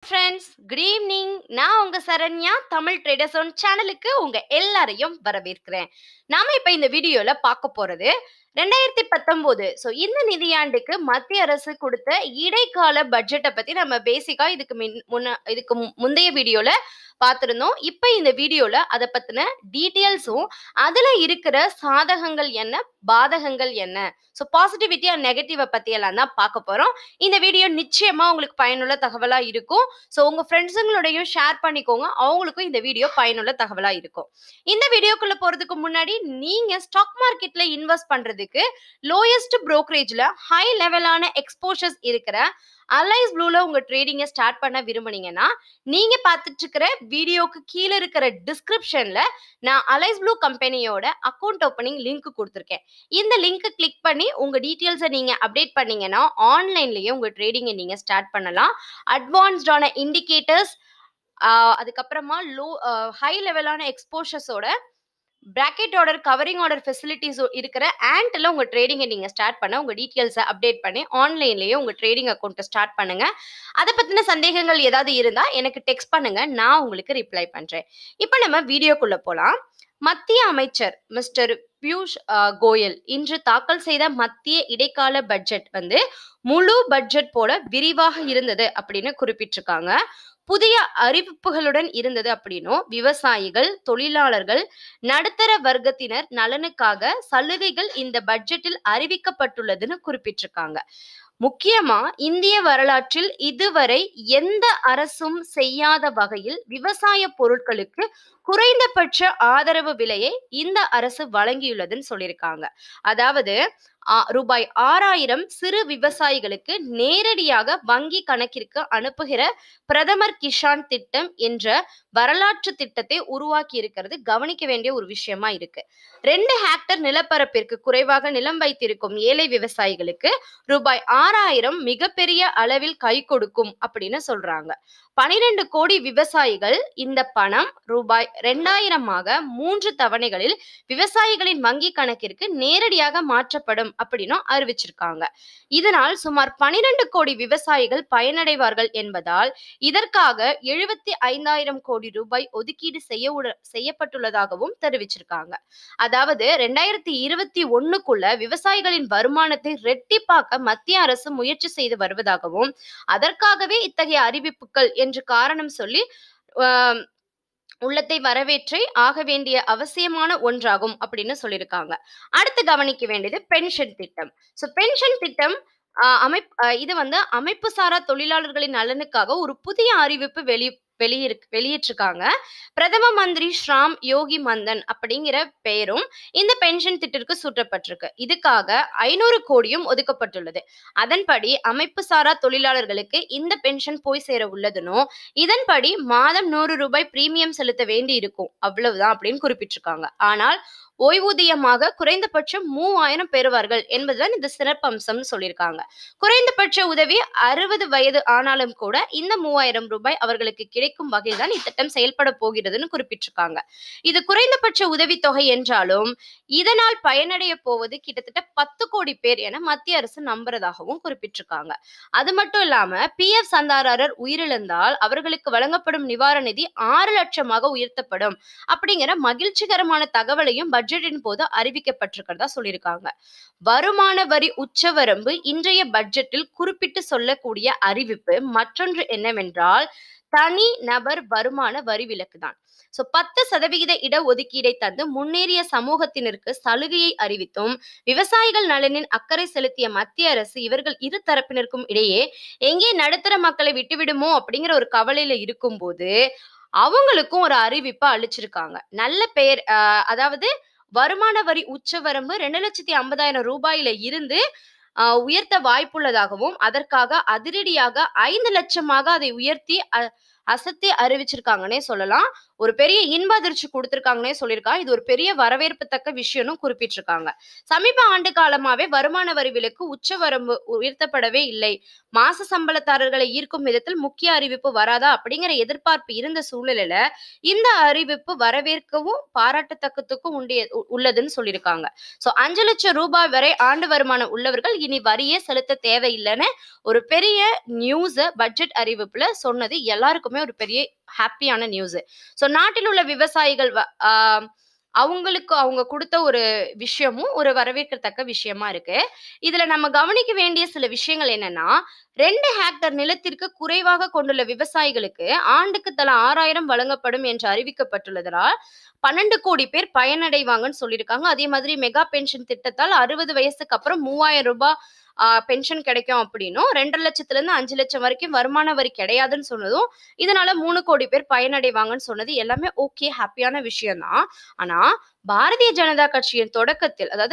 Friends good evening நான் உங்க Saranya Tamil traders one சேனலுக்கு உங்க எல்லாரையும் வரவேற்கிறேன் நாம இப்ப இந்த வீடியோல பார்க்க போறது ரெண்டாயிரத்தி பத்தொன்பது ஸோ இந்த நிதியாண்டுக்கு மத்திய அரசு கொடுத்த இடைக்கால பட்ஜெட்டை பத்தி நம்ம பேசிக்கா இதுக்கு மின் முன்ன இதுக்கு மு- முந்தைய வீடியோல பார்த்திருந்தோம் இப்போ இந்த வீடியோல அதை பத்தின டீட்டெயில்ஸும் அதுல இருக்கிற சாதகங்கள் என்ன பாதகங்கள் என்ன ஸோ பாசிட்டிவிட்டி அண்ட் நெகட்டிவை பத்தி எல்லாம் தான் பார்க்க போறோம் இந்த வீடியோ நிச்சயமா உங்களுக்கு பயனுள்ள தகவலா இருக்கும் ஸோ உங்க ஃப்ரெண்ட்ஸுங்களோடையும் ஷேர் பண்ணிக்கோங்க அவங்களுக்கும் இந்த வீடியோ பயனுள்ள தகவலா இருக்கும் இந்த வீடியோக்குள்ள போறதுக்கு முன்னாடி நீங்க ஸ்டாக் மார்க்கெட்ல இன்வெஸ்ட் பண்றதுக்கு லோயஸ்ட் brokerage-ல ஹை லெவலான எக்ஸ்போஷர்ஸ் இருக்கிற அலைஸ் ப்ளூல உங்க ட்ரேடிங்கை ஸ்டார்ட் பண்ண விரும்புனீங்கன்னா நீங்க பார்த்துட்டு இருக்கிற வீடியோக்கு கீழே இருக்கிற டிஸ்கிரிப்ஷன்ல நான் அலைஸ் ப்ளூ கம்பெனியோட அக்கௌண்ட் ஓப்பனிங் லிங்க் கொடுத்துருக்கேன் இந்த லிங்க் கிளிக் பண்ணி உங்க டீட்டெயில்ஸை நீங்க அப்டேட் பண்ணீங்கன்னா ஆன்லைன்லயே உங்க ட்ரேடிங்கை நீங்க ஸ்டார்ட் பண்ணலாம் அட்வான்ஸ்டான இண்டிகேட்டர்ஸ் அதுக்கப்புறமா லோ ஹை லெவலான எக்ஸ்போஷர்ஸோட bracket order covering order facilities இருக்கிற ஆண்ட்ல உங்க ட்ரேடிங்கை நீங்க ஸ்டார்ட் பண்ண உங்க டீட்டெயில்ஸை அப்டேட் பண்ணி ஆன்லைன்லயே உங்க ட்ரேடிங் அக்கௌண்ட்டை ஸ்டார்ட் பண்ணுங்க அதை பத்தின சந்தேகங்கள் ஏதாவது இருந்தா எனக்கு டெக்ஸ்ட் பண்ணுங்க நான் உங்களுக்கு ரிப்ளை பண்றேன் இப்போ நம்ம வீடியோக்குள்ள போலாம் மத்திய அமைச்சர் மிஸ்டர் பியூஷ் அஹ், கோயல் இன்று தாக்கல் செய்த மத்திய இடைக்கால பட்ஜெட் வந்து முழு பட்ஜெட் போல விரிவாக இருந்தது அப்படின்னு குறிப்பிட்டிருக்காங்க புதிய அறிவிப்புகளுடன் இருந்தது அப்படின்னும் விவசாயிகள் தொழிலாளர்கள் நடுத்தர வர்க்கத்தினர் நலனுக்காக சலுகைகள் இந்த பட்ஜெட்டில் அறிவிக்கப்பட்டுள்ளதுன்னு குறிப்பிட்டிருக்காங்க முக்கியமா இந்திய வரலாற்றில் இதுவரை எந்த அரசும் செய்யாத வகையில் விவசாய பொருட்களுக்கு குறைந்தபட்ச ஆதரவு விலையை இந்த அரசு வழங்கியுள்ளதுன்னு சொல்லியிருக்காங்க அதாவது ஆ, ரூபாய் ஆறாயிரம் சிறு விவசாயிகளுக்கு நேரடியாக வங்கி கணக்கிற்கு அனுப்புகிற பிரதமர் கிஷான் திட்டம் என்ற வரலாற்று திட்டத்தை உருவாக்கி இருக்கிறது கவனிக்க வேண்டிய ஒரு விஷயமா இருக்கு ரெண்டு ஹேக்டர் நிலப்பரப்பிற்கு குறைவாக நிலம் வைத்திருக்கும் ஏழை விவசாயிகளுக்கு ரூபாய் ஆறாயிரம் மிகப்பெரிய அளவில் கை கொடுக்கும் அப்படின்னு சொல்றாங்க பனிரெண்டு கோடி விவசாயிகள் இந்த பணம் ரூபாய் ரெண்டாயிரமாக மூன்று தவணைகளில் விவசாயிகளின் வங்கி கணக்கிற்கு நேரடியாக மாற்றப்படும் அப்படின்னும் அறிவிச்சிருக்காங்க இதனால் சுமார் பனிரெண்டு கோடி விவசாயிகள் பயனடைவார்கள் என்பதால் இதற்காக எழுபத்தி ஐந்தாயிரம் கோடி ரூபாய் ஒதுக்கீடு செய்ய உட- செய்யப்பட்டுள்ளதாகவும் தெரிவிச்சிருக்காங்க அதாவது ரெண்டாயிரத்தி இருபத்தி ஒண்ணுக்குள்ள விவசாயிகளின் வருமானத்தை ரெட்டிப்பாக்க மத்திய அரசு முயற்சி செய்து வருவதாகவும் அதற்காகவே இத்தகைய அறிவிப்புகள் என்று காரணம் சொல்லி ஆஹ், உள்ளத்தை வரவேற்றே ஆக வேண்டிய அவசியமான ஒன்றாகும் அப்படின்னு சொல்லியிருக்காங்க அடுத்து கவனிக்க வேண்டியது பென்ஷன் திட்டம் ஸோ பென்ஷன் திட்டம் ஆஹ், அமைப் ஆஹ், இது வந்து அமைப்பு சாரா தொழிலாளர்களின் நலனுக்காக ஒரு புதிய அறிவிப்பு வெளி வெளியிரு வெளியிட்டிருக்காங்க பிரதம மந்திரி ஸ்ராம் யோகி மந்தன் அப்படிங்கிற பெயரும் இந்த பென்ஷன் திட்டத்திற்கு சூட்டப்பட்டிருக்கு இதுக்காக ஐநூறு கோடியும் ஒதுக்கப்பட்டுள்ளது அதன்படி அமைப்பு சாரா தொழிலாளர்களுக்கு இந்த பென்ஷன் போய் சேர உள்ளதுனும் இதன்படி மாதம் நூறு ரூபாய் பிரீமியம் செலுத்த வேண்டி இருக்கும் அவ்வளவுதான் அப்படின்னு குறிப்பிட்டிருக்காங்க ஆனால் ஓய்வூதியமாக குறைந்தபட்சம் மூவாயிரம் பெறுவார்கள் என்பதுதான் இந்த சிறப்பம்சம்னு சொல்லியிருக்காங்க குறைந்தபட்ச உதவி அறுபது வயது ஆனாலும் கூட இந்த மூவாயிரம் ரூபாய் அவர்களுக்கு கிடைக்கும் வகையில் தான் இத்திட்டம் செயல்பட போகிறதுன்னு குறிப்பிட்டிருக்காங்க இது குறைந்தபட்ச உதவித்தொகை என்றாலும் இதனால் பயனடைய போவது கிட்டத்தட்ட பத்து கோடி பேர் என மத்திய அரசு நம்புறதாகவும் குறிப்பிட்டிருக்காங்க அது மட்டும் இல்லாம பி எஃப் சந்தாதாரர் உயிரிழந்தால் அவர்களுக்கு வழங்கப்படும் நிவாரண நிதி ஆறு லட்சமாக உயர்த்தப்படும் அப்படிங்கிற மகிழ்ச்சிகரமான தகவலையும் பட்ஜெட்டின் போது அறிவிக்கப்பட்டிருக்கிறதா சொல்லியிருக்காங்க வருமான வரி உச்சவரம்பு இன்றைய பட்ஜெட்டில் குறிப்பிட்டு சொல்லக்கூடிய அறிவிப்பு மற்றொன்று என்னவென்றால் தனி நபர் வருமான வரி விலக்கு தான் சோ பத்து சதவிகித இட ஒதுக்கீடை தந்து முன்னேறிய சமூகத்தினருக்கு சலுகையை அறிவித்தும் விவசாயிகள் நலனின் அக்கறை செலுத்திய மத்திய அரசு இவர்கள் இரு தரப்பினருக்கும் இடையே எங்கே நடுத்தர மக்களை விட்டுவிடுமோ அப்படிங்கிற ஒரு கவலையில இருக்கும்போது அவங்களுக்கும் ஒரு அறிவிப்பை அளிச்சிருக்காங்க நல்ல பெயர் ஆஹ் அதாவது வருமான வரி உச்சவரம்பு ரெண்டு லட்சத்தி ஐம்பதாயிரம் ரூபாயில இருந்து ஆஹ் உயர்த்த வாய்ப்புள்ளதாகவும் அதற்காக அதிரடியாக ஐந்து லட்சமாக அதை உயர்த்தி அ- அசத்தி அறிவிச்சிருக்காங்கன்னே சொல்லலாம். ஒரு பெரிய இன்ப அதிர்ச்சி குடுத்திருக்காங்கன்னே சொல்லியிருக்காங்க. இது ஒரு பெரிய வரவேற்புத்தக்க விஷயம்னு குறிப்பிட்டிருக்காங்க. சமீப ஆண்டு காலமாவே வருமான வரி விலக்கு உச்சவரம்பு உயர்த்தப்படவே இல்லை. மாச சம்பளதாரர்களை ஈர்க்கும் விதத்தில் முக்கிய அறிவிப்பு வராதா? அப்படிங்கிற எதிர்பார்ப்பு இருந்த சூழ்நிலையில, இந்த அறிவிப்பு வரவேற்கவும், பாராட்டத்தக்கத்துக்கும் உண்டிய உ உள்ளதுன்னு சொல்லியிருக்காங்க. ஸோ ரூ. 5,00,000 வரை ஆண்டு வருமானம் உள்ளவர்கள் இனி வரியே செலுத்த தேவையில்லன்னு ஒரு பெரிய நியூஸ பட்ஜெட் அறிவிப்புல சொன்னது எல்லாருக்குமே ஒரு பெரிய ஹேப்பியான நியூஸு. ஸோ நாட்டில் உள்ள விவசாயிகள் வ ஆ அவங்களுக்கு அவங்க குடுத்த ஒரு விஷயமும் ஒரு வரவேற்கத்தக்க விஷயமா இருக்கு. இதுல நம்ம கவனிக்க வேண்டிய சில விஷயங்கள் என்னன்னா, 2 ஹெக்டேர் நிலத்திற்கு குறைவாக கொண்டுள்ள விவசாயிகளுக்கு ஆண்டுக்கு தலா 6,000 வழங்கப்படும் என்று அறிவிக்கப்பட்டுள்ளதனால், 12,00,00,000 பேர் பயனடைவாங்கன்னு சொல்லியிருக்காங்க. அதே மாதிரி மெகா பென்ஷன் திட்டத்தால் 60 வயசுக்கு அப்புறம் ரூ. 3,000 ஆ பென்ஷன் கிடைக்கும் அப்படின்னும், 2,00,000லேருந்து 5,00,000 வரைக்கும் வருமான வரி கிடையாதுன்னு சொன்னதும், இதனால 3,00,00,000 பேர் பயனடைவாங்கன்னு சொன்னது எல்லாமே ஓகே ஹேப்பியான விஷயம் தான். ஆனா, பாரதிய ஜனதா கட்சியின் தொடக்கத்தில் அதாவது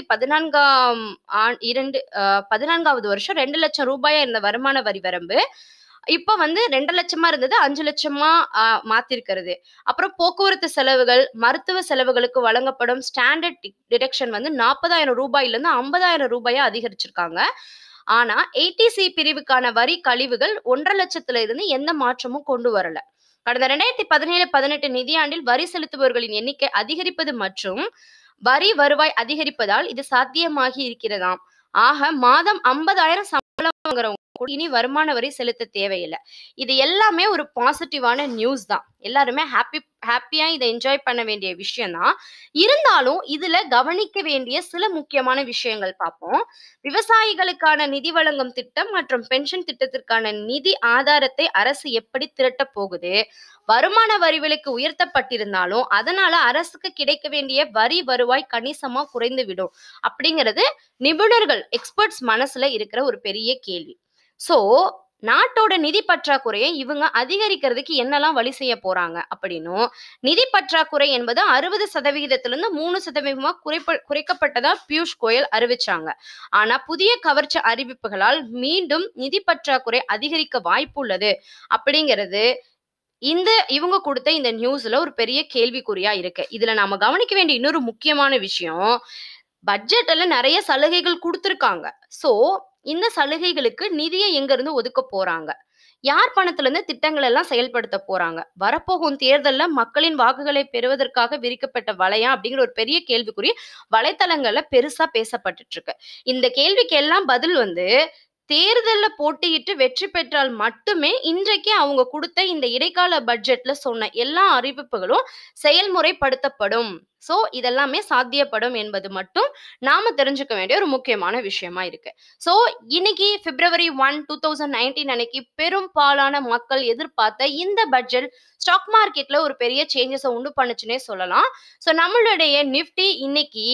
2014ஆம் ஆண் 2 அ 14வது வருஷம் ரூ. 2,00,000 இருந்த வருமான வரி வரம்பு, இப்ப வந்து 2,00,000 இருந்தது 5,00,000 ஆ மாத்திருக்கிறது. அப்புறம் போக்குவரத்து செலவுகள், மருத்துவ செலவுகளுக்கு வழங்கப்படும் ஸ்டாண்டர்ட் டி டிடக்ஷன் வந்து ரூ. 40,000லேருந்து ரூ. 50,000 அதிகரிச்சிருக்காங்க. ஆனா, ஏடிசி பிரிவுக்கான வரி கழிவுகள் 1,50,000 இருந்து எந்த மாற்றமும் கொண்டு வரல. கடந்த 2017, 18 நிதியாண்டில் வரி செலுத்துபவர்களின் எண்ணிக்கை அதிகரிப்பது மற்றும் வரி வருவாய் அதிகரிப்பதால் இது சாத்தியமாகி இருக்கிறதாம். ஆக மாதம் 50,000 சம்பளம் வாங்குறவங்க கூட இனி வருமான வரி செலுத்த தேவையில்ல. இது எல்லாமே ஒரு பாசிட்டிவான நியூஸ் தான். எல்லாருமே ஹேப்பி ஹேப்பியா இத என்ஜாய் பண்ண வேண்டிய விஷயம் தான். இருந்தாலும் இதுல கவனிக்க வேண்டிய சில முக்கியமான விஷயங்கள் பார்ப்போம். விவசாயிகளுக்கான நிதி வழங்கும் திட்டம் மற்றும் பென்ஷன் திட்டத்திற்கான நிதி ஆதாரத்தை அரசு எப்படி திரட்டப் போகுது? வருமான வரி விலக்கு உயர்த்தப்பட்டிருந்தாலும், அதனால அரசுக்கு கிடைக்க வேண்டிய வரி வருவாய் கணிசமா குறைந்துவிடும். அப்படிங்கிறது நிபுணர்கள், எக்ஸ்பர்ட்ஸ் மனசுல இருக்கிற ஒரு பெரிய கேள்வி. ஸோ, நாட்டோட நிதி பற்றாக்குறைய இவங்க அதிகரிக்கிறதுக்கு என்னலாம் வழி செய்ய போறாங்க அப்படின்னும், நிதி பற்றாக்குறை என்பது 60%லிருந்து 3% குறைப்ப குறைக்கப்பட்டதா பியூஷ் கோயல் அறிவிச்சாங்க. ஆனா, புதிய கவர்ச்சி அறிவிப்புகளால் மீண்டும் நிதி பற்றாக்குறை அதிகரிக்க வாய்ப்புள்ளது அப்படிங்கிறது, இந்த இவங்க குடுத்த இந்த நியூஸ்ல ஒரு பெரிய கேள்விக்குறியா இருக்கு. இதுல நாம கவனிக்க வேண்டிய இன்னொரு முக்கியமான விஷயம், பட்ஜெட்ல நெறைய சலுகைகள் குடுத்திருக்காங்க. ஸோ, இந்த சலுகைகளுக்கு நிதிய எங்கருந்து ஒதுக்க போறாங்க? யார் பணத்திலிருந்து திட்டங்கள் எல்லாம் செயல்படுத்த போறாங்க? வரப்போகும் தேர்தல்ல மக்களின் வாக்குகளை பெறுவதற்காக விரிக்கப்பட்ட வலையா? அப்படிங்கிற ஒரு பெரிய கேள்விக்குறி வலைத்தளங்கள்ல பெருசா பேசப்பட்டுட்டு இருக்கு. இந்த கேள்விக்கு எல்லாம் பதில் வந்து, தேர்தல்ல போட்டியிட்டு வெற்றி பெற்றால் மட்டுமே இன்றைக்கு அவங்க குடுத்த இந்த இடைக்கால பட்ஜெட்ல சொன்ன எல்லா அறிவிப்புகளும் செயல்முறைப்படுத்தப்படும். ஸோ, இதெல்லாமே சாத்தியப்படும் என்பது மட்டும் நாம தெரிஞ்சுக்க வேண்டிய ஒரு முக்கியமான விஷயமா இருக்கு. ஸோ, இன்னைக்கு பிப்ரவரி 1, 2019 அன்னைக்கு பெரும்பாலான மக்கள் எதிர்பார்த்த இந்த பட்ஜெட் ஸ்டாக் மார்க்கெட்ல ஒரு பெரிய சேஞ்சஸ உண்டு பண்ணுச்சுன்னே சொல்லலாம். ஸோ, நம்மளுடைய நிஃப்டி இன்னைக்கு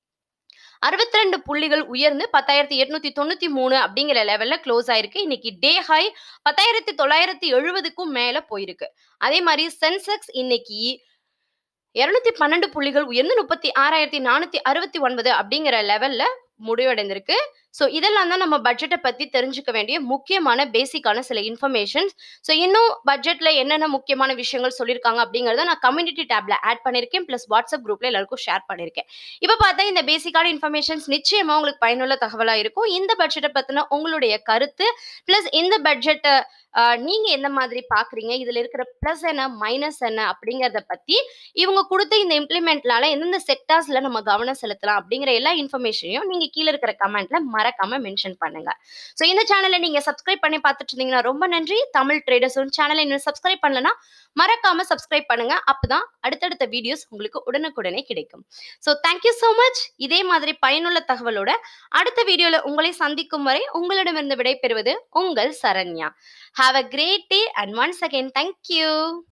62 புள்ளிகள் உயர்ந்து 10,893 அப்படிங்கிற லெவல்ல குளோஸ் ஆயிருக்கு. இன்னைக்கு டே ஹை 10,970க்கும் மேல போயிருக்கு. அதே மாரி சென்செக்ஸ் இன்னைக்கு 212 புள்ளிகள் உயர்ந்து 36,469 அப்படிங்கிற லெவல்ல முடிவடைந்திருக்கு. ஸோ, இதெல்லாம் தான் நம்ம பட்ஜெட்ட பத்தி தெரிஞ்சுக்க வேண்டிய முக்கியமான பேசிக்கான சில இன்ஃபர்மேஷன்ஸ். ஸோ, இன்னும் பட்ஜெட்ல என்னென்ன முக்கியமான விஷயங்கள் சொல்லியிருக்காங்க அப்படிங்கிறத நான் கம்யூனிட்டி டேப்ல ஆட் பண்ணியிருக்கேன். பிளஸ் வாட்ஸ்அப் குரூப்ல எல்லாருக்கும் ஷேர் பண்ணியிருக்கேன். இப்ப பார்த்தா இந்த பேசிக்கான இன்ஃபர்மேஷன்ஸ் நிச்சயமா உங்களுக்கு பயனுள்ள தகவலா இருக்கும். இந்த பட்ஜெட்ட பத்தின உங்களுடைய கருத்து, பிளஸ் இந்த பட்ஜெட்ட அ நீங்க எந்த மாதிரி பார்க்குறீங்க? இதுல இருக்கிற பிளஸ் என்ன? மைனஸ் என்ன? அப்படிங்கிறத பத்தி இவங்க குடுத்த இந்த இம்ப்ளிமெண்ட்னால எந்தெந்த செக்டார்ஸ்ல நம்ம கவனம் செலுத்தலாம் அப்படிங்கிற எல்லா இன்ஃபர்மேஷனையும் நீங்க கீழ இருக்கிற கமெண்ட்ல மறக்காம மென்ஷன் பண்ணுங்க. ஸோ, இந்த சேனல நீங்க சப்ஸ்கிரைப் பண்ணி பார்த்துட்டு இருந்தீங்கன்னா ரொம்ப நன்றி. தமிழ் ட்ரேடர்ஸ் ஒன் சேனல இன்னும் சப்ஸ்கிரைப் பண்ணலனா, மறக்காம சப்ஸ்கிரைப் பண்ணுங்க. அப்பதான் அடுத்தடுத்த வீடியோஸ் உங்களுக்கு உடனுக்குடனே கிடைக்கும். So, thank you so much. இதே மாதிரி பயனுள்ள தகவலோட அடுத்த வீடியோல உங்களை சந்திக்கும் வரை உங்களிடமிருந்து விடைபெறுவது உங்கள் Saranya. Have a great day and once again thank you.